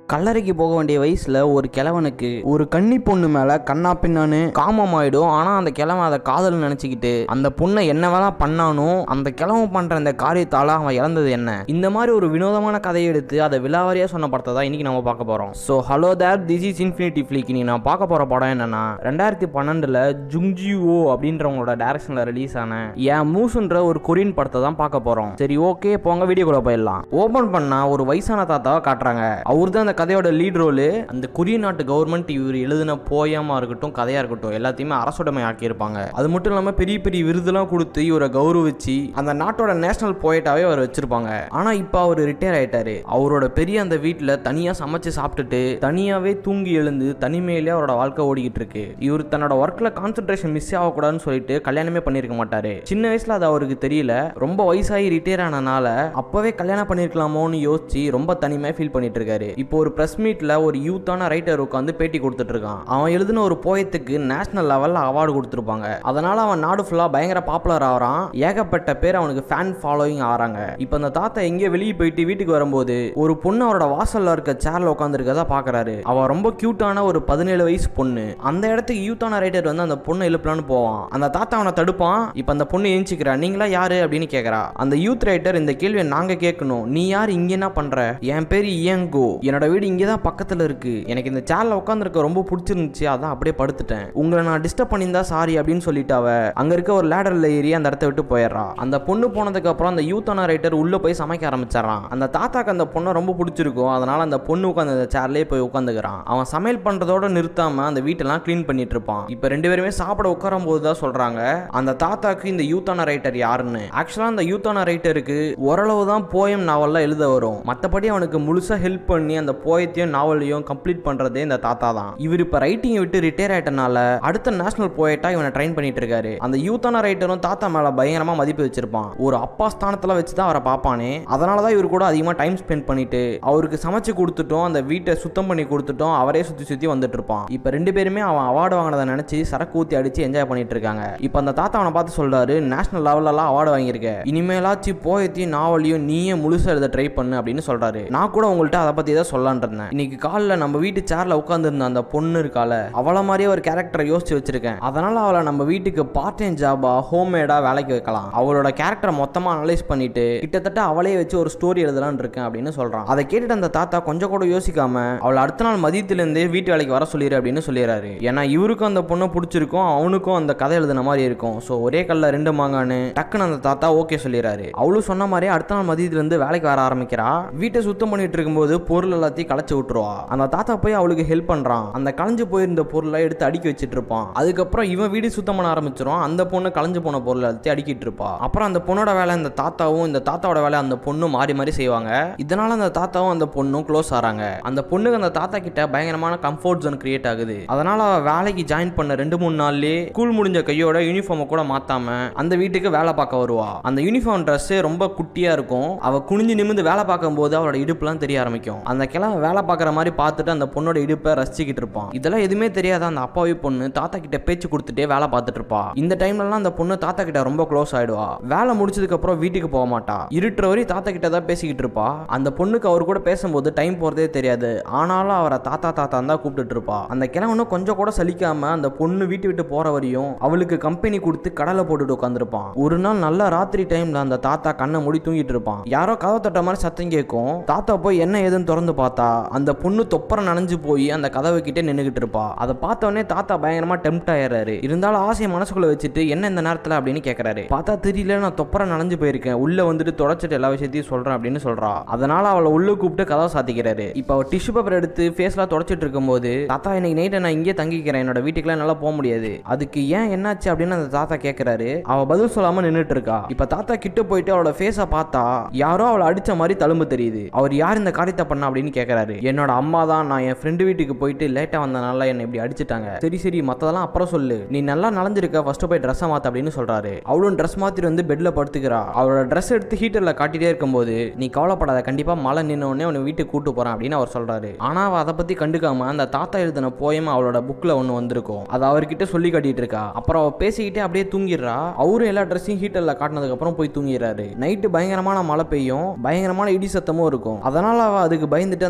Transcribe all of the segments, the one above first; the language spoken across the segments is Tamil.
கல்லறைக்கு போக வேண்டிய வயசுல ஒரு கிழவனுக்கு ஒரு கன்னி பொண்ணு மேல கண்ணா பின்னான்னு காமம் ஆயிடும் ஆனா அந்த கிழவன் அதை காதல் நினைச்சுக்கிட்டு அந்த பொண்ணை என்ன வேணா பண்ணானோ அந்த கிழவன் பண்ற அந்த காரியத்தால அவன் இழந்தது என்ன இந்த மாதிரி ஒரு வினோதமான கதையை எடுத்து அதை விலாவாரியா சொன்ன படத்தை தான் இன்னைக்கு நம்ம பார்க்க போறோம் so hello there this is infinity flick நீ நான் பார்க்க போற படம் என்னன்னா ரெண்டாயிரத்தி பன்னெண்டுல ஜுங்ஜிஓ அப்படின்றவங்களோட டைரக்ஷன்ல ரிலீஸ் ஆன ஏன் மூசுன்ற ஒரு கொரியன் படத்தை தான் பார்க்க போறோம் சரி ஓகே போங்க வீடியோக்குள்ள போயிடலாம் ஓபன் பண்ணா ஒரு வயசான தாத்தாவை காட்டுறாங்க அவர் தான் அந்த கதையோட லீட் ரோலு அந்த கொரிய நாட்டு கவர்மெண்ட் இவர் எழுதின போயமா இருக்கட்டும் கதையா இருக்கட்டும் எல்லாத்தையுமே அரசுடைமை ஆக்கியிருப்பாங்க அது மட்டும் இல்லாம பெரிய பெரிய விருதுலாம் கொடுத்து இவரை கௌரவிச்சு அந்த நாட்டோட நேஷனல் போயட்டாவே அவர் வச்சிருப்பாங்க ஆனா இப்போ அவர் ரிட்டையர் ஆயிட்டாரு அவரோட பெரிய அந்த வீட்டில் தனியா சமைச்சு சாப்பிட்டுட்டு தனியாவே தூங்கி எழுந்து தனிமையிலே அவரோட வாழ்க்கை ஓடிக்கிட்டு இருக்கு இவர் தன்னோட ஒர்க்ல கான்சென்ட்ரேஷன் மிஸ் ஆகக்கூடாதுன்னு சொல்லிட்டு கல்யாணமே பண்ணியிருக்க மாட்டாரு சின்ன வயசுல அது அவருக்கு தெரியல ரொம்ப வயசாகி ரிட்டையர் ஆனனால அப்பவே கல்யாணம் பண்ணிருக்கலாமோன்னு யோசிச்சு ரொம்ப தனிமையா ஃபீல் பண்ணிட்டு இருக்காரு இப்போ ஒரு பிரஸ் மீட்ல ஒரு யூத்தான ரைட்டர் உட்காந்து பேட்டி கொடுத்துட்டு இருக்கான் அவன் எழுதின ஒரு போயத்துக்கு நேஷனல் லெவல்ல அவார்டு கொடுத்துருப்பாங்க அதனால அவன் நாடு ஃபுல்லா பயங்கர பாப்புலர் ஆகிறான் ஏகப்பட்ட பேர் அவனுக்கு ஃபேன் ஃபாலோயிங் ஆறாங்க இப்போ அந்த தாத்தா எங்கேயோ வெளியே போயிட்டு வீட்டுக்கு வரும்போது ஒரு பொண்ணு அவரோட வாசல்ல இருக்க சேர்ல உட்காந்துருக்கதா பாக்குறாரு அவ ரொம்ப கியூட்டான ஒரு பதினேழு வயசு பொண்ணு அந்த இடத்துக்கு யூத்தான ரைட்டர் வந்து அந்த பொண்ணை எழுப்பலான்னு போவான் அந்த தாத்தா அவனை தடுப்பான் இப்போ அந்த பொண்ணு ஏஞ்சிக்கிறா நீங்களா யாரு அப்படின்னு கேக்குறா அந்த யூத் ரைட்டர் இந்த கேள்வியை நாங்க கேட்கணும் நீ யார் இங்க என்ன பண்ற என் பேரு இயங்கோ என்னோட வீடு இங்கே தான் பக்கத்துல இருக்கு எனக்கு இந்த சேர்ல உட்காந்துருக்க ரொம்ப பிடிச்சிருந்துச்சு அதான் அப்படியே படுத்துட்டேன் உங்களை நான் டிஸ்டர்ப் பண்ணியிருந்தா சாரி அப்படின்னு சொல்லிட்டு அவ அங்க இருக்க ஒரு லேடர்ல ஏறி அந்த இடத்த விட்டு போயிடுறா அந்த பொண்ணு போனதுக்கு அப்புறம் அந்த யூத்தான ரைட்டர் உள்ள போய் சமைக்க ஆரம்பிச்சிடறான் அந்த தாத்தாக்கு அந்த பொண்ணை ரொம்ப பிடிச்சிருக்கும் அதனால அந்த பொண்ணு உட்காந்து அந்த சேர்லயே போய் உட்காந்துக்கிறான் அவன் சமையல் பண்றதோட நிறுத்தாம அந்த வீட்டெல்லாம் க்ளீன் பண்ணிட்டு இருப்பான் இப்போ ரெண்டு பேருமே சாப்பிட உட்காரும் போது தான் சொல்றாங்க அந்த தாத்தாக்கு இந்த யூத்தான ரைட்டர் யாருன்னு ஆக்சுவலா அந்த யூத்தான ரைட்டருக்கு ஓரளவு தான் போயம் நாவல்லாம் எழுத வரும் மற்றபடி அவனுக்கு முழுசா ஹெல்ப் பண்ணி அந்த போயத்தையும் நாவலையும் கம்ப்ளீட் பண்றதே இந்த தாத்தா தான் இவர் இப்ப ரைட்டிங்கை விட்டு ரிட்டையர் ஆயிட்டனால அடுத்த நேஷனல் போயட்டா இவனை ட்ரெயின் பண்ணிட்டு இருக்காரு அந்த யூத்தான ரைட்டரும் தாத்தா மேல பயங்கரமா மதிப்பு வச்சிருப்பான் ஒரு அப்பா ஸ்தானத்துல வச்சு தான் அவரை பார்ப்பானே அதனால தான் இவர் கூட அதிகமா டைம் ஸ்பெண்ட் பண்ணிட்டு அவருக்கு சமைச்சு கொடுத்துட்டோம் அந்த வீட்டை சுத்தம் பண்ணி கொடுத்துட்டோம் அவரே சுத்தி சுத்தி வந்துட்டு இருப்பான் இப்ப ரெண்டு பேருமே அவன் அவார்டு வாங்கினதை நினைச்சு சரக்கு ஊத்தி அடிச்சு என்ஜாய் பண்ணிட்டு இருக்காங்க இப்ப அந்த தாத்தா அவனை பார்த்து சொல்றாரு நேஷனல் லெவல்லலாம் அவார்டு வாங்கியிருக்க இனிமேலாச்சும் போயத்தையும் நாவலையும் நீயே முழுசா எழுத ட்ரை பண்ணு அப்படின்னு சொல்றாரு நான் கூட உங்கள்கிட்ட அதை பத்தி தான் சொல்லலான் இருந்தேன் இன்னைக்கு காலைல நம்ம வீட்டு சேர்ல உட்காந்துருந்த அந்த பொண்ணு இருக்கால அவள மாதிரியே ஒரு கேரக்டரை யோசிச்சு வச்சிருக்கேன் அதனால அவளை நம்ம வீட்டுக்கு பார்ட் டைம் ஜாபா ஹோம் மேடா வேலைக்கு வைக்கலாம் அவளோட கேரக்டரை மொத்தமா அனலைஸ் பண்ணிட்டு கிட்டத்தட்ட அவளே வச்சு ஒரு ஸ்டோரி எழுதலாம்னு இருக்கேன் அப்படின்னு சொல்றான் அதை கேட்டுட்டு அந்த தாத்தா கொஞ்சம் கூட யோசிக்காம அவளை அடுத்த நாள் மதியத்திலேருந்தே வீட்டு வேலைக்கு வர சொல்லிடு அப்படின்னு சொல்லிடுறாரு ஏன்னா இவருக்கும் அந்த பொண்ணை பிடிச்சிருக்கும் அவனுக்கும் அந்த கதை எழுதின மாதிரி இருக்கும் ஸோ ஒரே கல்ல ரெண்டு மாங்கான்னு டக்குன்னு அந்த தாத்தா ஓகே சொல்லிடுறாரு அவளும் சொன்ன மாதிரி அடுத்த நாள் மதியத்திலேருந்து வேலைக்கு வர ஆரம்பிக்கிறா வீட்டை சுத்தம் பண்ணிட்டு இருக்கும்போது பொருள் எல்லாத்தையும் களைச்சு விட்டுருவா அந்த தாத்தா போய் அவளுக்கு ஹெல்ப் பண்றான் அந்த களைஞ்சு போயிருந்த பொருளை எடுத்து அடுக்கி வச்சிட்டு இருப்பான் அதுக்கப்புறம் இவன் வீடு சுத்தம் பண்ண ஆரம்பிச்சிரும் அந்த பொண்ணு களைஞ்சு போன பொருளை எல்லாத்தையும் அடுக்கிட்டு இருப்பா அப்புறம் அந்த பொண்ணோட வேலை இந்த தாத்தாவும் இந்த தாத்தாவோட வேலை அந்த பொண்ணும் மாறி மாறி செய்வாங்க இதனால அந்த தாத்தாவும் அந்த பொண்ணும் க்ளோஸ் ஆறாங்க அந்த பொண்ணுக்கு அந்த தாத்தா கிட்ட பயங்கரமான கம்ஃபர்ட் ஜோன் கிரியேட் ஆகுது அதனால அவ வேலைக்கு ஜாயின் பண்ண ரெண்டு மூணு நாள்லயே ஸ்கூல் முடிஞ்ச கையோட யூனிஃபார்மை கூட மாத்தாம அந்த வீட்டுக்கு வேலை பார்க்க வருவா அந்த யூனிஃபார்ம் ட்ரெஸ் ரொம்ப குட்டியா இருக்கும் அவ குனிஞ்சு நிமிந்து வேலை பார்க்கும்போது அவளோட இடுப்புலாம் தெரிய ஆரம்பிக்கும் அந்த கிழமை வேலை பார்க்குற மாதிரி பார்த்துட்டு அந்த பொண்ணோட இடுப்பை ரசிச்சுக்கிட்டு இருப்பான் இதெல்லாம் எதுவுமே தெரியாத அந்த அப்பாவி பொண்ணு தாத்தா கிட்ட பேச்சு கொடுத்துட்டே வேலை பார்த்துட்டு இருப்பா இந்த டைம்லலாம் அந்த பொண்ணு தாத்தா கிட்ட ரொம்ப க்ளோஸ் ஆயிடுவா வேலை முடிச்சதுக்கு அப்புறம் வீட்டுக்கு போக மாட்டா இருட்டுற வரையும் தாத்தா கிட்ட தான் பேசிக்கிட்டு இருப்பா அந்த பொண்ணுக்கு அவர் கூட பேசும்போது டைம் போறதே தெரியாது ஆனாலும் அவரை தாத்தா தாத்தா தான் கூப்பிட்டுட்டு இருப்பா அந்த கிழவனும் கொஞ்சம் கூட சலிக்காம அந்த பொண்ணு வீட்டு விட்டு போற வரையும் அவளுக்கு கம்பெனி கொடுத்து கடலை போட்டுட்டு உட்காந்துருப்பான் ஒரு நாள் நல்ல ராத்திரி டைம்ல அந்த தாத்தா கண்ணை மூடி தூங்கிட்டு இருப்பான் யாரோ கதவை தட்ட மாதிரி சத்தம் கேட்கும் தாத்தா போய் என்ன ஏதுன்னு திறந்து பார்த்தா அந்த பொண்ணு தொப்பரை நனைஞ்சு போய் அந்த கதவு கிட்டே நின்றுகிட்டு இருப்பா அதை பார்த்த உடனே தாத்தா பயங்கரமா டெம்ட் ஆயிடுறாரு இருந்தாலும் ஆசையை மனசுக்குள்ள வச்சுட்டு என்ன இந்த நேரத்துல அப்படின்னு கேட்கறாரு பார்த்தா தெரியல நான் தொப்பரை நனைஞ்சு போயிருக்கேன் உள்ள வந்துட்டு தொடச்சிட்டு எல்லா விஷயத்தையும் சொல்றேன் அப்படின்னு சொல்றா அதனால அவளை உள்ள கூப்பிட்டு கதவை சாத்திக்கிறாரு இப்போ அவ டிஷ்யூ பேப்பர் எடுத்து ஃபேஸ்லாம் தொடச்சிட்டு இருக்கும்போது தாத்தா இன்னைக்கு நைட்டை நான் இங்கே தங்கிக்கிறேன் என்னோட வீட்டுக்குலாம் என்னால போக முடியாது அதுக்கு ஏன் என்னாச்சு அப்படின்னு அந்த தாத்தா கேட்கறாரு அவ பதில் சொல்லாம நின்னுட்டு இருக்கா இப்ப தாத்தா கிட்ட போயிட்டு அவளோட ஃபேஸை பார்த்தா யாரோ அவளை அடிச்ச மாதிரி தழும்பு தெரியுது அவர் யார் இந்த காரியத்தை பண்ணா அப்படின்னு கேட்கறாரு என்னோட அம்மா தான் நான் என் ஃப்ரெண்டு வீட்டுக்கு போயிட்டு லேட்டா வந்தனால என்னை இப்படி அடிச்சிட்டாங்க சரி சரி மத்ததெல்லாம் அப்புறம் சொல்லு நீ நல்லா நனைஞ்சிருக்க ஃபர்ஸ்ட் போய் ட்ரெஸ்ஸை மாத்த அப்படின்னு சொல்றாரு அவளும் ட்ரெஸ் மாத்திட்டு வந்து பெட்ல படுத்துக்கிறா அவளோட ட்ரெஸ் எடுத்து ஹீட்டர்ல காட்டிட்டே இருக்கும்போது நீ கவலைப்படாத கண்டிப்பா மழை நின்ன உடனே உன்னை வீட்டுக்கு கூட்டு போறேன் அப்படின்னு அவர் சொல்றாரு ஆனா அவ அதை பத்தி கண்டுக்காம அந்த தாத்தா எழுதின போயம் அவளோட புக்ல ஒன்னு வந்திருக்கும் அதை அவர்கிட்ட சொல்லி காட்டிட்டு இருக்கா அப்புறம் அவ பேசிக்கிட்டே அப்படியே தூங்கிடுறா அவரும் எல்லா ட்ரெஸ்ஸையும் ஹீட்டர்ல காட்டினதுக்கு அப்புறம் போய் தூங்கிடுறாரு நைட்டு பயங்கரமான மழை பெய்யும் பயங்கரமான இடி சத்தமும் இருக்கும் அதனால அவ அதுக்கு பயந்துட்டு அந்த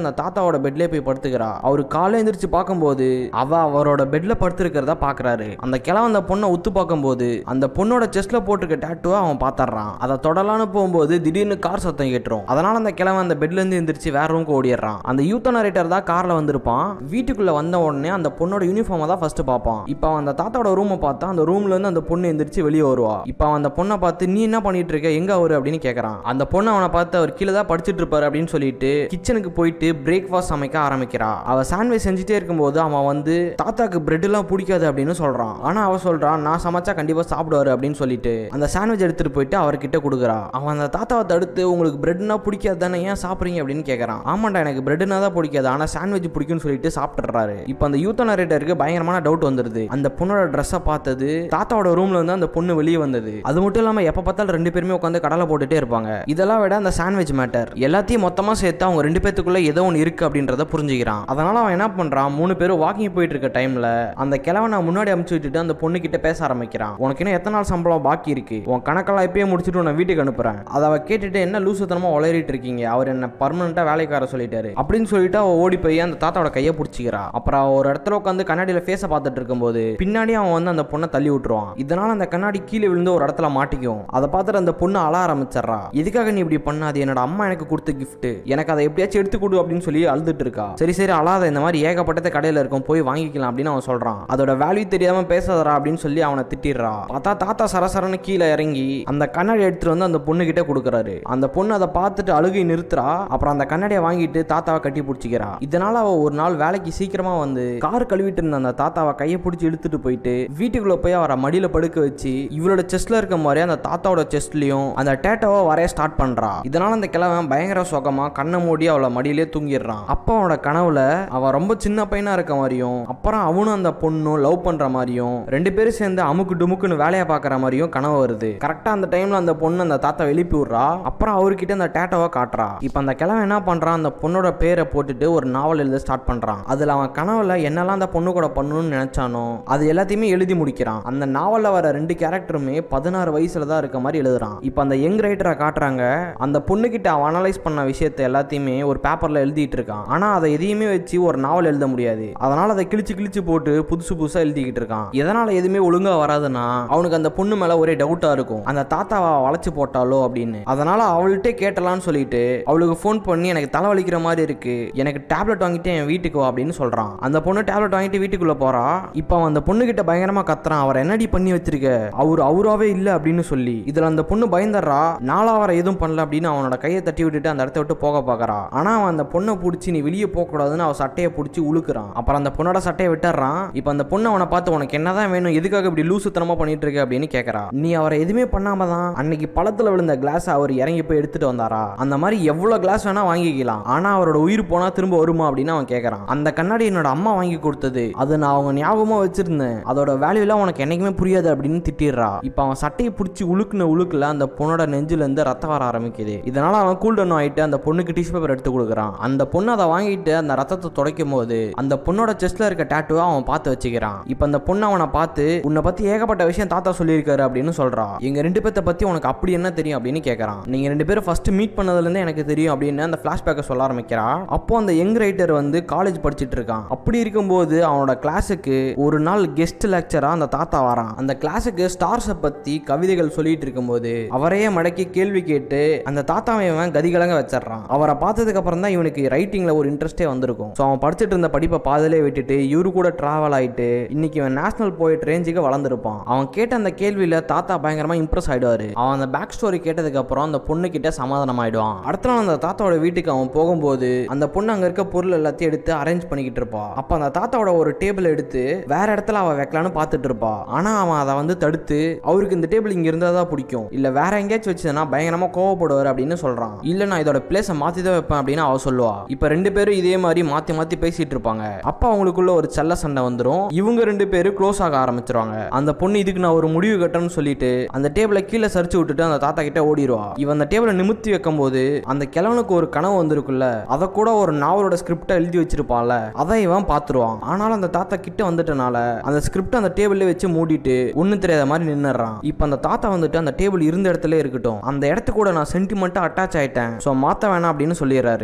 அந்த தாத்தாவோட பெட்லயே போய் படுத்துக்கிறா அவரு காலையில எந்திரிச்சு பார்க்கும்போது அவ அவரோட பெட்ல படுத்திருக்கிறத பாக்குறாரு அந்த கிழவன் அந்த பொண்ணை உத்து பார்க்கும்போது அந்த பொண்ணோட செஸ்ட்ல போட்டிருக்க டேட்டுவை அவன் பாத்துறான் அதை தொடலான்னு போகும்போது திடீர்னு கார் சத்தம் கேட்டுரும் அதனால அந்த கிழவன் அந்த பெட்ல இருந்து எந்திரிச்சு வேற ரூமுக்கு ஓடிடுறான் அந்த யூத்த நரேட்டர் தான் கார்ல வந்திருப்பான் வீட்டுக்குள்ள வந்த உடனே அந்த பொண்ணோட யூனிஃபார்மை தான் ஃபர்ஸ்ட் பார்ப்பான் இப்போ அவன் அந்த தாத்தாவோட ரூமை பார்த்தா அந்த ரூம்ல இருந்து அந்த பொண்ணு எந்திரிச்சு வெளியே வருவா இப்போ அவன் அந்த பொண்ணை பார்த்து நீ என்ன பண்ணிட்டு இருக்க எங்க அவரு அப்படின்னு கேட்கறான் அந்த பொண்ணு அவனை பார்த்து அவர் கீழே தான் படிச்சிட்டு இருப்பாரு அப்படின்னு சொல்லிட்டு கிச்சனுக்கு போயிட்டு பிரேக்ஃபாஸ்ட் சமைக்க ஆரம்பிக்கிறா அவ சாண்ட்விச் செஞ்சுட்டே இருக்கும்போது அவன் வந்து தாத்தாக்கு பிரெட் எல்லாம் பிடிக்காது அப்படின்னு சொல்றான் ஆனா அவ சொல்றான் நான் சமைச்சா கண்டிப்பா சாப்பிடுவாரு அப்படின்னு சொல்லிட்டு அந்த சாண்ட்விச் எடுத்துட்டு போயிட்டு அவர்கிட்ட கொடுக்குறா அவன் அந்த தாத்தாவை தடுத்து உங்களுக்கு பிரெட்னா பிடிக்காது தானே ஏன் சாப்பிடுறீங்க அப்படின்னு கேட்கறான் ஆமாண்டா எனக்கு பிரெட்னா தான் பிடிக்காது ஆனா சாண்ட்விச் பிடிக்கும்னு சொல்லிட்டு சாப்பிட்டுறாரு இப்போ அந்த யூத்த நரேட்டருக்கு பயங்கரமான டவுட் வந்துருது அந்த பொண்ணோட ட்ரெஸ்ஸை பார்த்தது தாத்தாவோட ரூம்ல வந்து அந்த பொண்ணு வெளியே வந்தது அது மட்டும் இல்லாம எப்ப பார்த்தாலும் ரெண்டு பேருமே உட்காந்து கடலை போட்டுட்டே இருப்பாங்க இதெல்லாம் விட அந்த சாண்ட்விச் மேட்டர் எல்லாத்தையும் மொத்தமா சேர்த்து அவங்க ரெண்டு பேத்துக்குள்ள ஏதோ ஒன்று இருக்கு அப்படின்றத புரிஞ்சுக்கிறான் அதனால அவன் என்ன பண்றான் மூணு பேரும் வாக்கிங் போயிட்டு இருக்க டைம்ல அந்த கிழவனை முன்னாடி அமுச்சு விட்டுட்டு அந்த பொண்ணு கிட்ட பேச ஆரம்பிக்கிறான் உனக்கு இன்னும் எத்தனை நாள் சம்பளம் பாக்கி இருக்கு உன் கணக்கெல்லாம் இப்பயே முடிச்சுட்டு உன்னை வீட்டுக்கு அனுப்புறேன் அதை அவ கேட்டுட்டு என்ன லூசுத்தனமா உளறிட்டு இருக்கீங்க அவர் என்ன பர்மனண்டா வேலைக்கார சொல்லிட்டாரு அப்படின்னு சொல்லிட்டு அவ ஓடி போய் அந்த தாத்தாவோட கையை பிடிச்சிக்கிறா அப்புறம் அவ ஒரு இடத்துல உட்காந்து கண்ணாடியில ஃபேஸை பார்த்துட்டு இருக்கும்போது பின்னாடி அவன் வந்து அந்த பொண்ணை தள்ளி விட்டுருவான் இதனால அந்த கண்ணாடி கீழே விழுந்து ஒரு இடத்துல மாட்டிக்கும் அதை பார்த்துட்டு அந்த பொண்ணு அழ ஆரம்பிச்சிடுறா எதுக்காக நீ இப்படி பண்ண அது என்னோட அம்மா எனக்கு கொடுத்த gift எனக்கு அதை எப்படியாச்சும் எடுத்து கொடு அப்படின்னு சொல்லி அழுதுட்டு இருக்கா சரி சரி அழாத இந்த மாதிரி ஏகப்பட்டது கடையில இருக்கும் போய் வாங்கிக்கலாம் அப்படின்னு அவன் சொல்றான் அதோட வேல்யூ தெரியாம பேசாதடா அப்படின்னு சொல்லி அவனை திட்டிடுறா பார்த்தா தாத்தா சரசரன்னு கீழே இறங்கி அந்த கண்ணாடி எடுத்துட்டு வந்து அந்த பொண்ணு கிட்ட கொடுக்குறாரு அந்த பொண்ணு அதை பார்த்துட்டு அழுகை நிறுத்துறா அப்புறம் அந்த கண்ணாடியை வாங்கிட்டு தாத்தாவை கட்டி பிடிச்சிக்கிறா இதனால அவ ஒரு நாள் வேலைக்கு சீக்கிரமா வந்து கார் கழுவிட்டு இருந்த அந்த தாத்தாவை கையை பிடிச்சி இழுத்துட்டு போயிட்டு வீட்டுக்குள்ள போய் அவரை மடியில படுக்க வச்சு இவரோட செஸ்ட்ல இருக்க மாதிரி அந்த தாத்தாவோட செஸ்ட்லயும் அந்த டேட்டாவை வரைய ஸ்டார்ட் பண்றா இதனால அந்த கிழவன் பயங்கர சுகமா கண்ணை மூடி அவளை மடியிலே தூங்கிடுறான் அப்போ அவனோட கனவுல அவ ரொம்ப சின்ன பையனா இருக்க மாதிரியும் அப்புறம் அவனும் அந்த பொண்ணும் லவ் பண்ற மாதிரியும் ரெண்டு பேரும் சேர்ந்து அமுக்கு டுமுக்குன்னு வேலையை பார்க்குற மாதிரியும் கனவு வருது கரெக்டா அந்த டைம்ல அந்த பொண்ணு அந்த தாத்தா எழுப்பி விடுறா அப்புறம் அவர்கிட்ட அந்த டேட்டாவை காட்டுறா இப்போ அந்த கிழவன் என்ன பண்றான் அந்த பொண்ணோட பேரை போட்டுட்டு ஒரு நாவல் எழுத ஸ்டார்ட் பண்றான் அதுல அவன் கனவுல என்னெல்லாம் அந்த பொண்ணு கூட பண்ணணும்னு நினைச்சானோ அது எல்லாத்தையுமே எழுதி முடிக்கிறான் அந்த நாவல்ல வர ரெண்டு கேரக்டருமே பதினாறு வயசுல தான் இருக்க மாதிரி எழுதுறான் இப்போ அந்த யங் ரைட்டரை காட்டுறாங்க அந்த பொண்ணு கிட்ட அவன் அனலைஸ் பண்ண விஷயத்தை எல்லாத்தையுமே ஒரு பேப்பர்ல எழுதிட்டு இருக்கான் ஆனா அதை எதையுமே வச்சு ஒரு நாவல் எழுத முடியாது அதனால அதை கிழிச்சு கிழிச்சு போட்டு புதுசு புதுசா எழுதிக்கிட்டு இருக்கான் எதனால எதுவுமே ஒழுங்கா வராதுன்னா அவனுக்கு அந்த பொண்ணு மேல ஒரே டவுட்டா இருக்கும் அந்த தாத்தாவை வளைச்சு போட்டாலோ அப்படின்னு அதனால அவள்கிட்ட கேட்டலாம்னு சொல்லிட்டு அவளுக்கு ஃபோன் பண்ணி எனக்கு தலைவலிக்கிற மாதிரி இருக்கு எனக்கு டேப்லெட் வாங்கிட்டு என் வீட்டுக்கு வா அப்படின்னு சொல்றான் அந்த பொண்ணு டேப்லெட் வாங்கிட்டு வீட்டுக்குள்ள போறா இப்போ அவன் அந்த பொண்ணு கிட்ட பயங்கரமா கத்துறான் அவர் என்னடி பண்ணி வச்சிருக்க அவர் அவராவே இல்ல அப்படின்னு சொல்லி இதுல அந்த பொண்ணு பயந்துடுறா நாளா வர எதுவும் பண்ணல அப்படின்னு அவனோட கையை தட்டி விட்டுட்டு அந்த இடத்த விட்டு போக பார்க்கறா ஆனா அவன் அந்த பொண்ணை பிடிச்சி நீ வெளியே போக கூடாதுன்னு அவன் சட்டையை பிடிச்சி உழுக்குறான் அப்புறம் அந்த பொண்ணோட சட்டையை விட்டுறான் இப்போ அந்த பொண்ணு அவனை பார்த்து உனக்கு என்னதான் வேணும் எதுக்காக இப்படி லூசுத்தனமா பண்ணிட்டு இருக்க அப்படின்னு கேட்கறா நீ அவரை எதுவுமே பண்ணாம தான் அன்னைக்கு பழத்துல விழுந்த கிளாஸ் அவர் இறங்கி போய் எடுத்துட்டு வந்தாரா அந்த மாதிரி எவ்வளவு கிளாஸ் வேணா வாங்கிக்கலாம் ஆனா அவரோட உயிர் போனா திரும்ப வருமா அப்படின்னு அவன் கேட்கறான் அந்த கண்ணாடி என்னோட அம்மா வாங்கி கொடுத்தது அது நான் அவங்க ஞாபகமா வச்சிருந்தேன் அதோட வேல்யூலாம் உனக்கு என்னைக்குமே புரியாது அப்படின்னு திட்டிடுறா இப்போ அவன் சட்டையை பிடிச்சி உழுக்குன உழுக்குல அந்த பொண்ணோட நெஞ்சில இருந்து ரத்தம் வர ஆரம்பிக்குது இதனால அவன் கூல் டவுன் ஆயிட்டு அந்த பொண்ணுக்கு டிஷ்யூ பேப்பர் எடுத்து கொடுக்குறான் அந்த பொண்ணு அதை வாங்கிட்டு அந்த ரத்தத்தை துடைக்கும் போது அந்த பொண்ணோட செஸ்ட்ல இருக்க டேட்டுவை அவன் பார்த்து வச்சுக்கிறான் இப்போ அந்த பொண்ணு அவனை பார்த்து உன்னை பத்தி ஏகப்பட்ட விஷயம் தாத்தா சொல்லியிருக்காரு அப்படின்னு சொல்றா எங்க ரெண்டு பேர்த்த பத்தி உனக்கு அப்படி என்ன தெரியும் அப்படின்னு கேட்கறான் நீங்க ரெண்டு பேரும் ஃபர்ஸ்ட் மீட் பண்ணதுல இருந்தே எனக்கு தெரியும் அப்படின்னு அந்த பிளாஷ்பேக்கை சொல்ல ஆரம்பிக்கிறா அப்போ அந்த யங் ரைட்டர் வந்து காலேஜ் படிச்சிட்டு இருக்கான் அப்படி இருக்கும்போது அவனோட கிளாஸுக்கு ஒரு நாள் கெஸ்ட் லெக்சரா அந்த தாத்தா வரான் அந்த கிளாஸுக்கு ஸ்டார்ஸை பத்தி கவிதைகள் சொல்லிட்டு இருக்கும்போது அவரையே மடக்கி கேள்வி கேட்டு அந்த தாத்தாவை இவன் கதிகலங்க வச்சிடறான் அவரை பார்த்ததுக்கு அப்புறம் தான் இவனுக்கு ரைட்டிங்ல ஒரு இன்ட்ரெஸ்டே வந்திருக்கும் ஸோ அவன் படிச்சிட்டு இருந்த படிப்பை பாதிலே விட்டுட்டு இவரு கூட டிராவல் ஆயிட்டு இன்னைக்கு இவன் நேஷனல் போயிட் ரேஞ்சுக்கு வளர்ந்துருப்பான் அவன் கேட்ட அந்த கேள்வியில தாத்தா பயங்கரமா இம்ப்ரெஸ் ஆயிடுவாரு அவன் அந்த பேக் ஸ்டோரி கேட்டதுக்கு அப்புறம் அந்த பொண்ணு கிட்ட சமாதானம் ஆயிடுவான் அடுத்த நாள் அந்த தாத்தாவோட வீட்டுக்கு அவன் போகும்போது அந்த பொண்ணு அங்க இருக்க பொருள் எல்லாத்தையும் எடுத்து அரேஞ்ச் பண்ணிக்கிட்டு இருப்பா அப்ப அந்த தாத்தாவோட ஒரு டேபிள் எடுத்து வேற இடத்துல அவ வைக்கலான்னு பார்த்துட்டு இருப்பா ஆனா அவன் அதை வந்து தடுத்து அவருக்கு இந்த டேபிள் இங்க இருந்தா தான் பிடிக்கும் இல்ல வேற எங்கேயாச்சும் வச்சதுன்னா பயங்கரமா கோவப்படுவார் அப்படின்னு சொல்றான் இல்ல நான் இதோட பிளேஸை மாத்தி தான் வைப்பேன் அப்படின்னு அவ சொல்லுவா இப்ப ரெண்டு பேரும் இதே மாதிரி மாத்தி மாத்தி பேசிட்டு இருப்பாங்க அப்ப அவங்களுக்குள்ள ஒரு செல்ல சண்டை வந்துரும் இவங்க ரெண்டு பேரும் க்ளோஸ் ஆக ஆரம்பிச்சிருவாங்க அந்த பொண்ணு இதுக்கு நான் ஒரு முடிவு கட்டணும்னு சொல்லிட்டு அந்த டேபிளை கீழே சரிச்சு விட்டுட்டு அந்த தாத்தா கிட்ட ஓடிடுவா இவன் அந்த டேபிளை நிமித்தி வைக்கும் போது அந்த கிழவனுக்கு ஒரு கனவு வந்திருக்குல்ல அதை கூட ஒரு நாவலோட ஸ்கிரிப்டை எழுதி வச்சிருப்பான்ல அதை இவன் பார்த்துருவான் ஆனாலும் அந்த தாத்தா கிட்ட வந்துட்டனால அந்த ஸ்கிரிப்ட் அந்த டேபிள்ல வச்சு மூடிட்டு ஒன்றும் தெரியாத மாதிரி நின்னுறான் இப்போ அந்த தாத்தா வந்துட்டு அந்த டேபிள் இருந்த இடத்துல இருக்கட்டும் அந்த இடத்து கூட நான் சென்டிமெண்ட்டாக அட்டாச் ஆயிட்டேன் ஸோ மாற்ற வேணாம் அப்படின்னு சொல்லிடுறாரு அதை கேட்டு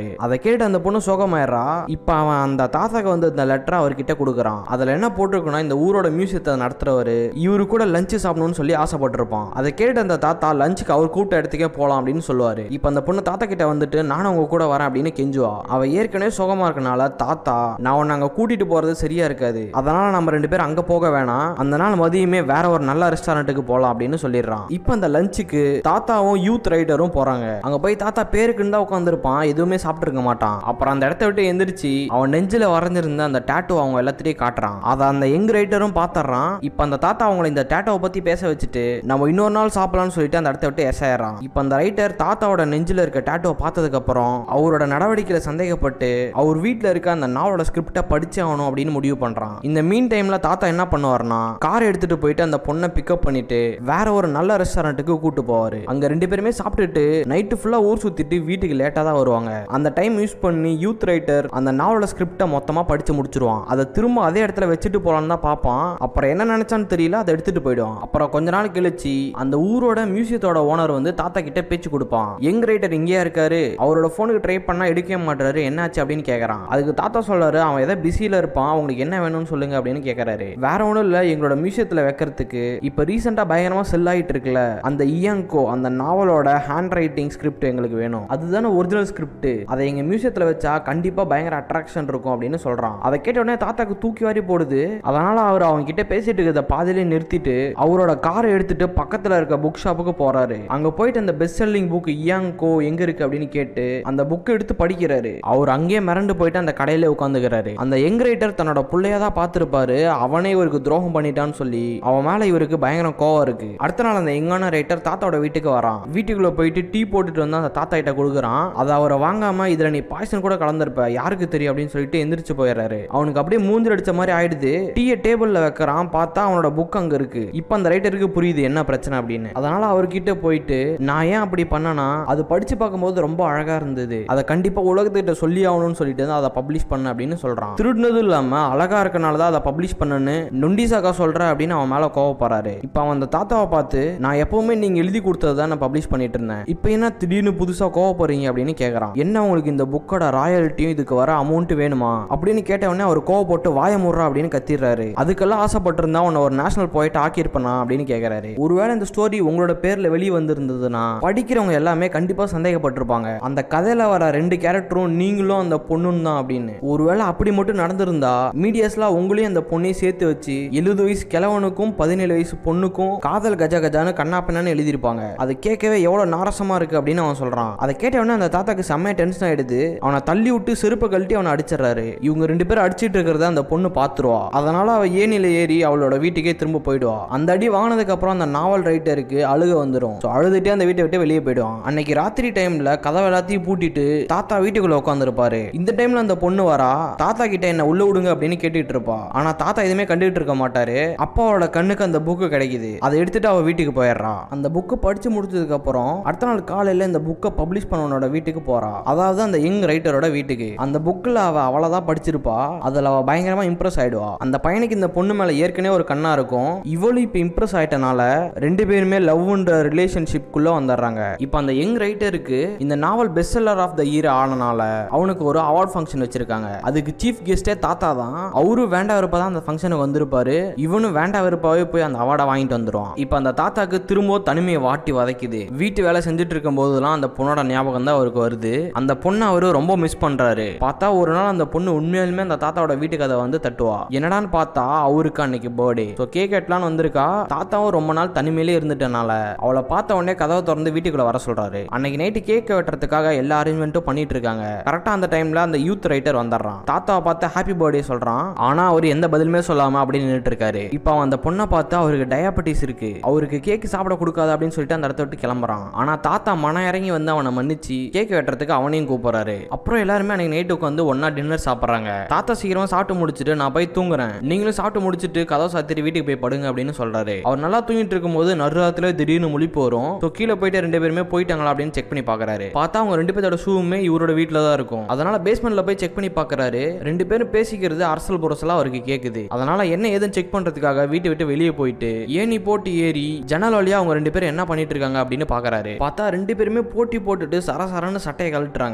கேட்டு அந்த பொண்ணு சோகமாயிடுறா இப்போ அவன் அந்த தாத்தாக்கு வந்து இந்த லெட்டரை அவர்கிட்ட கொடுக்குறான் அதில் என்ன போட்டிருக்குன்னா இந்த ஊரோட மியூசியத்தை நடத்துறவர் இவரு கூட லஞ்சு சாப்பிடணும்னு சொல்லி ஆசைப்பட்டிருப்பான் அதை கேட்டு அந்த தாத்தா லஞ்சுக்கு அவர் கூப்பிட்ட இடத்துக்கே போகலாம் அப்படின்னு சொல்லுவார் இப்போ அந்த பொண்ணு தாத்தா கிட்ட வந்துட்டு நானும் உங்க கூட வரேன் அப்படின்னு கெஞ்சுவா அவ ஏற்கனவே சுகமா இருக்கனால தாத்தா நான் உன்னை அங்கே கூட்டிட்டு போறது சரியா இருக்காது அதனால நம்ம ரெண்டு பேரும் அங்கே போக வேணாம் அந்த நாள் மதியமே வேற ஒரு நல்ல ரெஸ்டாரண்ட்டுக்கு போகலாம் அப்படின்னு சொல்லிடுறான் இப்போ அந்த லஞ்சுக்கு தாத்தாவும் யூத் ரைடரும் போறாங்க அங்க போய் தாத்தா பேருக்குன்னு தான் உட்காந்துருப்பான் எதுவுமே சாப்பிட்டுருக்க மாட்டான் அப்புறம் அந்த இடத்த விட்டு எந்திரிச்சு அவன் நெஞ்சில வரைஞ்சிருந்த அந்த டேட்டூ அவங்க எல்லாத்திட்டையும் காட்டுறான் அதை அந்த யங் ரைட்டரும் பார்த்துறான் இப்போ அந்த தாத்தா அவங்கள இந்த டேட்டோவை பத்தி பேச வச்சுட்டு நம்ம இன்னொரு நாள் சாப்பிடலாம்னு சொல்லிட்டு அந்த இடத்த விட்டு எசாயிடுறான் இப்போ அந்த ரைட்டர் தாத்தாவோட நெஞ்சில இருக்க டேட்டோவை பார்த்ததுக்கு அப்புறம் அவரோட நடவடிக்கையில சந்தேகப்பட்டு அவர் வீட்டில் இருக்க அந்த நாவலோட ஸ்கிரிப்டை படிச்சு ஆகணும் அப்படின்னு முடிவு பண்றான் இந்த மீன் டைம்ல தாத்தா என்ன பண்ணுவார்னா கார் எடுத்துட்டு போயிட்டு அந்த பொண்ணை பிக்கப் பண்ணிட்டு வேற ஒரு நல்ல ரெஸ்டாரண்ட்டுக்கு கூட்டு போவாரு அங்க ரெண்டு பேருமே சாப்பிட்டுட்டு நைட்டு ஃபுல்லா ஊர் சுத்திட்டு வீட்டுக்கு லேட்டா தான் வருவாங்க அந்த டைம் யூஸ் பண்ணி யூத் ரைட்டர் அந்த நாவலோட ஸ்கிரிப்டை மொத்தமா படிச்சு முடிச்சிருவான் அதை திரும்ப அதே இடத்துல வச்சுட்டு போலான்னு தான் பார்ப்பான் அப்புறம் என்ன நினைச்சான்னு தெரியல அதை எடுத்துட்டு போயிடுவான் அப்புறம் கொஞ்ச நாள் கழிச்சு அந்த ஊரோட மியூசியத்தோட ஓனர் வந்து தாத்தா கிட்ட பேச்சு கொடுப்பான் யங் ரைட்டர் இங்கேயா இருக்காரு அவரோட போனுக்கு ட்ரை பண்ணா எடுக்கவே மாட்டாரு என்னாச்சு அப்படின்னு கேக்குறான் அதுக்கு தாத்தா சொல்றாரு அவன் ஏதோ பிஸியில இருப்பான் உங்களுக்கு என்ன வேணும்னு சொல்லுங்க அப்படின்னு கேக்குறாரு வேற ஒன்றும் இல்ல எங்களோட மியூசியத்துல வைக்கிறதுக்கு இப்ப ரீசெண்டா பயங்கரமா செல் ஆயிட்டு இருக்குல்ல அந்த இயங்கோ அந்த நாவலோட ஹேண்ட் ரைட்டிங் ஸ்கிரிப்ட் எங்களுக்கு வேணும் அதுதானே ஒரிஜினல் ஸ்கிரிப்ட் அதை எங்க மியூசியத்துல வச்சா கண்டிப்பா பயங்கர அட்ராக்ஷன் இருக்கும் அப்படின்னு சொல்றான் அதை கேட்ட உடனே தாத்தாக்கு தூக்கி வாரி போடுது அதனால அவர் அவங்க கிட்ட பேசிட்டு இருக்கிறத பாதியிலே நிறுத்திட்டு அவரோட காரை எடுத்துட்டு பக்கத்துல இருக்க புக் ஷாப்புக்கு போறாரு அங்க போயிட்டு அந்த பெஸ்ட் செல்லிங் புக் இயாங்கோ எங்க இருக்கு அப்படின்னு கேட்டு அந்த புக் எடுத்து படிக்கிறாரு அவர் அங்கேயே மிரண்டு போயிட்டு அந்த கடையில உட்காந்துக்கிறாரு அந்த யங் ரைட்டர் தன்னோட பிள்ளைய தான் பார்த்திருப்பாரு அவனே இவருக்கு துரோகம் பண்ணிட்டான்னு சொல்லி அவன் மேல இவருக்கு பயங்கர கோவம் இருக்கு அடுத்த நாள் அந்த யங்கான ரைட்டர் தாத்தாவோட வீட்டுக்கு வரான் வீட்டுக்குள்ள போயிட்டு டீ போட்டுட்டு வந்து அந்த தாத்தா கிட்ட கொடுக்குறான் அதை அவரை வாங்காம இதுல நீ பாய்சன் கூட கலந்துருப்ப யாருக்கு தெரியும் அப்படின்னு சொல்லிட்டு எந்திரிச்சு போயிடுறாரு அவனுக்கு அப்படியே மூஞ்சில் அடிச்ச மாதிரி ஆயிடுது டீயை டேபிள்ல வைக்கிறான் பார்த்தா அவனோட புக் அங்க இருக்கு இப்போ அந்த ரைட்டருக்கு புரியுது என்ன பிரச்சனை அப்படின்னு அதனால அவர்கிட்ட போயிட்டு நான் ஏன் அப்படி பண்ணனா அது படிச்சு பார்க்கும்போது ரொம்ப அழகா இருந்தது அதை கண்டிப்பா உலகத்திட்ட சொல்லி ஆகணும்னு சொல்லிட்டு தான் அதை பப்ளிஷ் பண்ண அப்படின்னு சொல்றான் திருடினதும் இல்லாம அழகா இருக்கனால தான் அதை பப்ளிஷ் பண்ணனு நொண்டிசாக்கா சொல்ற அப்படின்னு அவன் மேல கோவப்படுறாரு இப்போ அவன் அந்த தாத்தாவை பார்த்து நான் எப்பவுமே நீங்க எழுதி கொடுத்தது தான் நான் பப்ளிஷ் பண்ணிட்டு இருந்தேன் இப்போ என்ன திடீர்னு புதுசா கோவப்படுறீங்க அப்படின்னு கேக்குறான் என்ன உங்களுக்கு இந்த புக்கோட ராயல்ட்டியும் இதுக்கு வர அமௌண்ட் வேணுமா அப்படின்னு கேட்ட உடனே அவர் கோவப்பட்டு வாய முடுறா அப்படின்னு கத்திடுறாரு அதுக்கெல்லாம் ஆசைப்பட்டிருந்தா உன்னை ஒரு நேஷனல் போயிட்டு ஆக்கியிருப்பனா அப்படின்னு கேக்குறாரு ஒருவேளை இந்த ஸ்டோரி உங்களோட பேர்ல வெளியே வந்திருந்ததுன்னா படிக்கிறவங்க எல்லாமே கண்டிப்பா சந்தேகப்பட்டிருப்பாங்க அந்த கதையில வர ரெண்டு கேரக்டரும் நீங்களும் அந்த பொண்ணும் தான் அப்படின்னு ஒருவேளை அப்படி மட்டும் நடந்திருந்தா மீடியாஸ்லாம் உங்களையும் அந்த பொண்ணையும் சேர்த்து வச்சு எழுபது வயசு கிழவனுக்கும் பதினேழு வயசு பொண்ணுக்கும் காதல் கஜ கஜான்னு கண்ணா பின்னான்னு எழுதியிருப்பாங்க அது கேட்கவே எவ்வளவு நாரசமா இருக்கு அப்படின்னு அவன் சொல்றான் அதை கேட்ட உடனே அந்த தாத்தாக்கு செம்மையா டென்ஷன் ஆயிடுது அவனை தள்ளி விட்டு செருப்பை கழட்டி அவனை அடிச்சிடறாரு இவங்க ரெண்டு பேரும் அடிச்சிட்டு இருக்கிறத அந்த பொண்ணு பாத்துருவா அதனால அவ ஏனில ஏறி அவளோட வீட்டுக்கே திரும்ப போயிடுவா அந்த அடி வாங்கினதுக்கு அப்புறம் அந்த நாவல் ரைட்டருக்கு அழுக வந்துடும் ஸோ அழுதுட்டே அந்த வீட்டை விட்டு வெளியே போயிடுவான் அன்னைக்கு ராத்திரி டைம்ல கதவை எல்லாத்தையும் பூட்டிட்டு தாத்தா வீட்டுக்குள்ள உட்காந்துருப்பாரு இந்த டைம்ல அந்த பொண்ணு வரா தாத்தா கிட்ட என்ன உள்ள விடுங்க அப்படின்னு கேட்டுட்டு இருப்பா ஆனா தாத்தா எதுவுமே கண்டுகிட்டு இருக்க மாட்டாரு அப்பாவோட கண்ணுக்கு அந்த புக்கு கிடைக்குது அதை எடுத்துட்டு அவ வீட்டுக்கு போயிடுறா அந்த புக்கு படிச்சு முடிச்சதுக்கு அப்புறம் அடுத்த நாள் காலையில இந்த புக்கை பப்ளிஷ் பண்ணவனோட வீட்டுக்கு போறா அதாவது அந்த யங் ரைட்டரோட வீட்டுக்கு அந்த புக்கில் அவ அவ்வளவுதான் படிச்சிருப்பா அதுல அவ பயங்கரமா இம்ப்ரெஸ் ஆயிடுவா அந்த பையனுக்கு இந்த பொண்ணு மேல ஏற்கனவே ஒரு கண்ணா இருக்கும் இவளும் இப்ப இம்ப்ரெஸ் ஆயிட்டனால ரெண்டு பேருமே லவ்ன்ற ரிலேஷன்ஷிப்குள்ள வந்துடுறாங்க இப்போ அந்த யங் ரைட்டருக்கு இந்த novel best seller of the year ஆனனால அவனுக்கு ஒரு அவார்ட் ஃபங்க்ஷன் வச்சிருக்காங்க அதுக்கு சீஃப் கெஸ்டே தாத்தா தான் அவரும் வேண்டா விருப்பா தான் அந்த ஃபங்க்ஷனுக்கு வந்திருப்பாரு இவனும் வேண்டா விருப்பாவே போய் அந்த அவார்டை வாங்கிட்டு வந்துருவான் இப்போ அந்த தாத்தாக்கு திரும்ப தனிமையை வாட்டி வதைக்குது வீட்டு வேலை செஞ்சுட்டு இருக்கும் போதெல்லாம் அந்த பொண்ணோட ஞாபகம் தான் அவருக்கு வருது அந்த பொண்ணை அவரு ரொம்ப மிஸ் பண்றாரு பார்த்தா ஒரு நாள் அந்த பொண்ணு உண்மையாலுமே அந்த தாத்தாவோட வீட்டுக்கு அதை வந்து தட்டுவா என்னடான்னு பார்த்தா அவருக்கு அன்னைக்கு பர்த்டே ஸோ கேக் வெட்டலான்னு வந்திருக்கா தாத்தாவும் ரொம்ப நாள் தனிமையிலே இருந்துட்டனால அவளை பார்த்த உடனே கதவை திறந்து வீட்டுக்குள்ள வர சொல்றாரு அன்னைக்கு நைட்டு கேக் வெட்டுறதுக்காக எல்லா அரேஞ்ச்மெண்ட்டும் பண்ணிட்டு இருக்காங்க கரெக்டா அந்த டைம்ல அந்த யூத் ரைட்டர் வந்துடுறான் தாத்தாவை பார்த்து ஹாப்பி பர்த்டே சொல்றான் ஆனா அவர் எந்த பதிலுமே சொல்லாம அப்படி நின்றுட்டு இருக்காரு இப்போ அவன் அந்த பொண்ணை பார்த்து அவருக்கு டயாபெட்டிஸ் இருக்கு அவருக்கு கேக் சாப்பிட கொடுக்காது அப்படின்னு சொல்லிட்டு அந்த இடத்த விட்டு கிளம்புறான் ஆனா தாத்தா மன இறங்கி வந்து அவனை மன்னிச்சு கேக் வெட்டுறதுக்கு அவனையும் கூப்பிடுறாரு அப்புறம் எல்லாருமே அன்னைக்கு நைட்டு உட்காந்து ஒன்னா டின்னர் சாப்பிட்றாங்க தாத்தா சீக்கிரமா சாப்பிட்டு முடிச்சுட்டு நான் போய் தூங்குறேன் நீங்களும் சாப்பிட்டு முடிச்சுட்டு கதவை சாத்திரி வீட்டுக்கு போய் படுங்க அப்படின்னு சொல்றாரு அவர் நல்லா தூங்கிட்டு இருக்கும்போது நடுராத்துல திடீர்னு முழிப்பு வரும் ஸோ கீழே போயிட்டு ரெண்டு பேருமே போயிட்டாங்களா அப்படின்னு செக் பண்ணி பாக்குறாரு பார்த்தா அவங்க ரெண்டு பேரோட ஷூவுமே இவரோட வீட்டில் தான் இருக்கும் அதனால பேஸ்மெண்ட்ல போய் செக் பண்ணி பாக்குறாரு ரெண்டு பேரும் பேசிக்கிறது அரசல் புரசலா அவருக்கு கேக்குது அதனால என்ன ஏதுன்னு செக் பண்றதுக்காக வீட்டை விட்டு வெளியே போயிட்டு ஏணி போட்டு ஏறி ஜன்னல் வழியா அவங்க ரெண்டு பேரும் என்ன பண்ணிட்டு இருக்காங்க அப்படின்னு பாக்குறாரு பார்த்தா ரெண்டு பேருமே போட்டி போட்டுட்டு சரசரன்னு சட்டையை கழட்டுறாங்க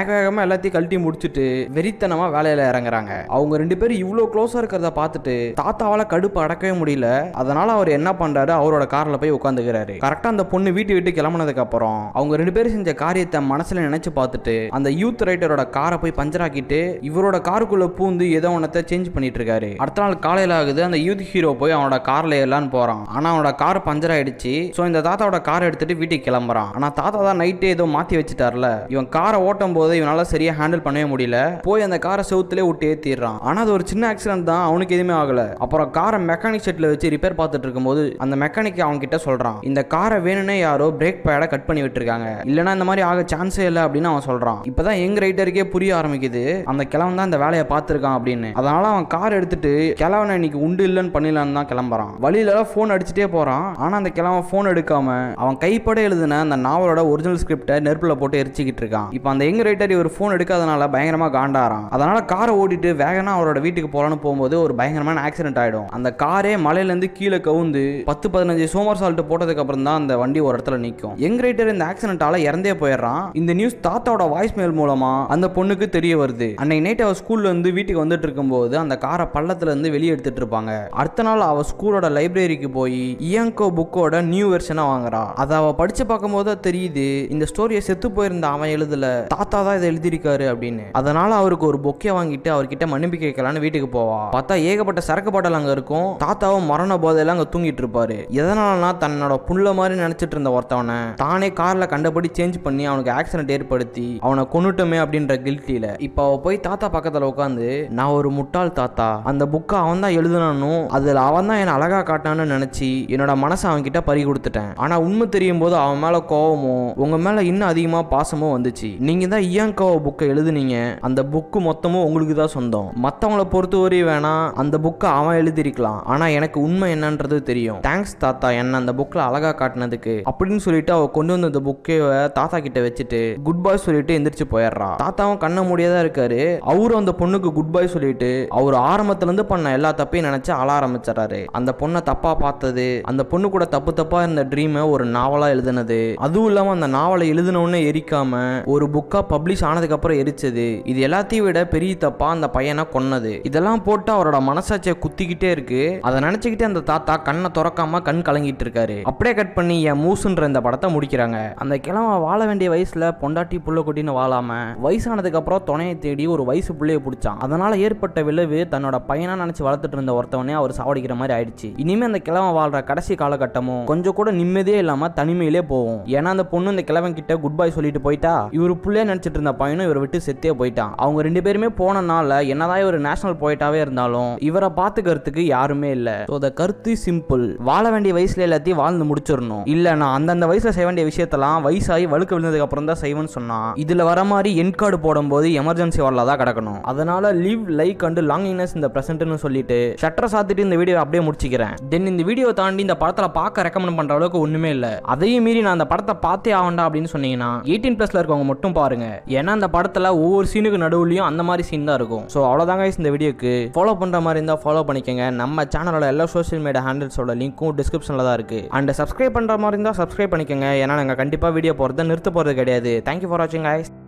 வேக வேகமா எல்லாத்தையும் கழட்டி முடிச்சுட்டு வெறித்தனமா வேலையில இறங்குறாங்க அவங்க ரெண்டு பேரும் இவ்வளோ க்ளோஸா இருக்கிறத பார்த்துட்டு தாத்தாவால கடுப்பு அடக்கவே முடியல அதனால அவர் என்ன பண்றாரு அவரோட கார்ல போய் உட்காந்துக்கிறாரு கரெக்டா அந்த பொண்ணு வீட்டு விட்டு கிளம்புனதுக்கு அப்புறம் அவங்க ரெண்டு பேரும் செஞ்ச காரியத்தை மனசுல நினைச்சு பார்த்துட்டு அந்த யூத் ரைட்டரோட காரை போய் பஞ்சர் ஆக்கிட்டு இவரோட காருக்குள்ள பூந்து ஏதோ ஒன்றத்தை சேஞ்ச் பண்ணிட்டு இருக்காரு அடுத்த நாள் காலையில ஆகுது அந்த யூத் ஹீரோ போய் அவனோட கார்ல ஏறலான்னு போறான் ஆனா அவனோட கார் பஞ்சர் ஆயிடுச்சு ஸோ இந்த தாத்தாவோட காரை எடுத்துட்டு வீட்டுக்கு கிளம்புறான் ஆனா தாத்தா தான் நைட்டே ஏதோ மாத்தி வச்சுட்டார்ல இவன் காரை ஓட்டும் போது இவனால சரியா ஹேண்டில் பண்ணவே முடியல போய் அந்த காரை செவுத்துலேயே விட்டு ஏத்திடுறான் ஆனா அது ஒரு சின்ன ஆக்சிடென்ட் தான் அவனுக்கு எதுவுமே ஆகல அப்புறம் காரை மெக்கானிக் செட்ல வச்சு ரிப்பேர் பார்த்துட்டு இருக்கும்போது அந்த மெக்கானிக் அவங்க கிட்ட சொல்றான் இந்த காரை வேணும்னே யாரோ பிரேக் பேடை கட் பண்ணி விட்டுருக்காங்க இல்லைன்னா இந்த மாதிரி ஆக சான்ஸே இல்லை அப்படின்னு அவன் சொல்றான் இப்பதான் எங்க ரைட்டருக்கே புரிய ஆரம்பிக்குது அந்த கிழவன் தான் இந்த வேலையை பார்த்துருக்கான் அப்படின்னு அதனால அவன் கார் எடுத்துட்டு கிழவனை இன்னைக்கு உண்டு இல்லைன்னு பண்ணிடலான்னு தான் கிளம்புறான் வழியில ஃபோன் அடிச்சுட்டே போறான் ஆனா அந்த கிழவன் ஃபோன் எடுக்காம அவன் கைப்பட எழுதின அந்த நாவலோட ஒரிஜினல் ஸ்கிரிப்டை நெருப்புல போட்டு எரிச்சுக்கிட்டு இருக்கான் இப்போ அந்த எங்க ரைட்டர் இவர் ஃபோன் எடுக்காதனால பயங்கரமா காண்டாரான் அதனால காரை ஓட்டிட்டு வேகனா அவரோட வீட்டுக்கு போலான்னு போகும்போது ஒரு பயங்கரமான ஆக்சிடென்ட் ஆயிடும் அந்த காரே மலையில இருந்து கீழே கவுந்து பத்து பதினஞ்சு சோமர் சால்ட் போட்டதுக்கு அப்புறம் தான் அந்த வண்டி ஒரு இடத்துல நிற்கும் எங் ரைட்டர் இந்த ஆக்சிடென்ட்டால இறந்தே போயிடுறான் இந்த நியூஸ் தாத்தாவோட வாய்ஸ் மெயில் மூலமா அந்த பொண்ணுக்கு தெரிய வருது அன்னைக்கு நைட் அவ ஸ்கூல்ல இருந்து வீட்டுக்கு வந்துட்டு இருக்கும்போது அந்த காரை பள்ளத்துல இருந்து வெளியே எடுத்துட்டு இருப்பாங்க அடுத்த நாள் அவ ஸ்கூலோட லைப்ரரிக்கு போய் இயங்கோ புக்கோட நியூ வெர்ஷனை வாங்குறா அதை அவ படிச்சு பார்க்கும்போது தான் தெரியுது இந்த ஸ்டோரியை செத்து போயிருந்த அவன் எழுதல தாத்தா தான் இதை எழுதியிருக்காரு அப்படின்னு அதனால அவருக்கு ஒரு பொக்கே வாங்கிட்டு அவர்கிட்ட மன்னிப்பு கேட்கலான்னு வீட்டுக்கு போவா பார்த்தா ஏகப்பட்ட சரக்கு பாட்டல் அங்க இருக்கும் தாத்தாவும் மரண போதையில அங்க தூங்கிட்டு இருப்பாரு எதனாலனா தன்னோட புள்ள மாதிரி நினைச்சிட்டு இருந்த ஒருத்தவனை தானே கார்ல கண்டபடி சேஞ்ச் பண்ணி அவனுக்கு ஆக்சிடென்ட் ஏற்படுத்தி அவனை கொன்னுட்டோமே அப்படின்ற கில்ட்டில இப்போ அவ போய் தாத்தா பக்கத்துல உட்காந்து நான் ஒரு முட்டாள் தாத்தா அந்த புக்கை அவன் தான் எழுதுனானும் அதுல அவன் தான் என்னை அழகா காட்டான்னு நினைச்சு என்னோட மனசை அவன் கிட்ட பறி கொடுத்துட்டேன் ஆனா உண்மை தெரியும் போது அவன் மேல கோவமும் உங்க மேல இன்னும் அதிகமா பாசமும் வந்துச்சு நீங்க தான் இயங்கோவ புக்கை எழுதுனீங்க அந்த புக்கு மொத்தமும் உங்களுக்கு தான் சொந்தம் மத்தவங்கள பொறுத்தவரை வேணா அந்த புக்கை அவன் எழுதியிருக்கலாம் ஆனா எனக்கு உண்மை என்னன்றது தெரியும் தேங்க்ஸ் தாத்தா என்ன அந்த புக்ல அழகா காட்டினதுக்கு அப்படின்னு சொல்லிட்டு அவ கொண்டு வந்த அந்த புக்கை தாத்தா கிட்ட வச்சுட்டு குட் பாய் சொல்லிட்டு எந்திரிச்சு போயிடுறா தாத்தாவும் கண்ண முடியாதா இருக்காரு அவரும் அந்த பொண்ணுக்கு குட் பாய் சொல்லிட்டு அவர் ஆரம்பத்துல இருந்து பண்ண எல்லா தப்பையும் நினைச்சு அழ ஆரம்பிச்சிடறாரு அந்த பொண்ணை தப்பா பார்த்தது அந்த பொண்ணு கூட தப்பு தப்பா இருந்த ட்ரீமை ஒரு நாவலா எழுதுனது அதுவும் இல்லாம அந்த நாவலை எழுதினவுடனே எரிக்காம ஒரு புக்கா பப்ளிஷ் ஆனதுக்கு அப்புறம் எரிச்சது இது எல்லாத்தையும் விட பெரிய தப்பா அந்த பையனை கொன்னது இதெல்லாம் போட்டு அவரோட மனசாட்சியை குத்திக்கிட்டே இருக்கு அதை நினைச்சுக்கிட்டே அந்த தாத்தா கண்ணை திறக்காம கண் கலங்கிட்டு இருக்காரு அப்படியே கட் பண்ணி என் மூசுன்ற இந்த படத்தை முடிக்கிறாங்க அந்த கிழமை வாழ வேண்டிய வயசுல பொண்டாட்டி புள்ள குட்டின்னு வாழாம வயசானதுக்கு அப்புறம் துணையை தேடி ஒரு வயசு புள்ளைய பிடிச்சான் அதனால ஏற்பட்ட விளைவு தன்னோட பையனா நினைச்சு வளர்த்துட்டு இருந்த ஒருத்தவனே அவர் சாவடிக்கிற மாதிரி ஆயிடுச்சு இனிமே அந்த கிழமை வாழ்ற கடைசி காலகட்டமும் கொஞ்சம் கூட நிம்மதியே இல்லாம தனிமையிலே போகும் ஏன்னா அந்த பொண்ணு இந்த கிழவன் கிட்ட குட் பை சொல்லிட்டு போயிட்டா இவர் புள்ளைய நினைச்சிட்டு இருந்த பையனும் இவரை விட்டு செத்தே போயிட்டான் அவங்க ரெண்டு பேருமே போனனால என்னதான் ஒரு நேஷனல் போயிட்டாவே இருந்தாலும் இவரை பாத்துக்கிறதுக்கு யாருமே இல்ல ஸோ the கருத்து சிம்பிள் வாழ வேண்டிய வயசுல எல்லாத்தையும் வாழ்ந்து முடிச்சிடணும் இல்ல நான் அந்தந்த வயசுல செய்ய வேண்டிய விஷயத்தெல்லாம் வயசாகி வழுக்க விழுந்ததுக்கு அப்புறம் தான் செய்வேன்னு சொன்னா இதுல வர மாதிரி என் கார்டு போடும்போது எமர்ஜென்சி வரல தான் கிடக்கணும் அதனால லீவ் லைக் அண்ட் லாங்கினஸ் இந்த பிரசன்ட்னு சொல்லிட்டு ஷட்டரை சாத்திட்டு இந்த வீடியோ அப்படியே முடிச்சுக்கிறேன் தென் இந்த வீடியோ தாண்டி இந்த படத்துல பார்க்க ரெக்கமெண்ட் பண்ற அளவுக்கு ஒண்ணுமே இல்ல அதையும் மீறி நான் அந்த படத்தை பார்த்தே ஆகண்டா அப்படின்னு சொன்னீங்கன்னா எயிட்டீன் பிளஸ்ல இருக்கவங்க மட்டும் பாருங்க ஏன்னா அந்த படத்துல ஒவ்வொரு சீனுக்கு நடுவுலயும் அந்த மாதிரி சீன் தான் இருக்கும் ஸோ அவ்வளோதாங்க இந்த வீடியோக்கு ஃபாலோ பண்ற மாதிரி இருந்தால் ஃபாலோ பண்ணிக்கோங்க நம்ம சேனலோட எல்லா சோஷியல் மீடியா ஹேண்டில்ஸோட லிங்க்கும் டிஸ்கிரிப்ஷனில் தான் இருக்கு அண்ட் சப்ஸ்கிரைப் பண்ற மாதிரி இருந்தால் சப்ஸ்கிரைப் பண்ணிக்கோங்க ஏன்னா நாங்கள் கண்டிப்பாக வீடியோ போகிறத நிறுத்த போகிறது கிடையாது தேங்க்யூ ஃபார் வாட்சிங் guys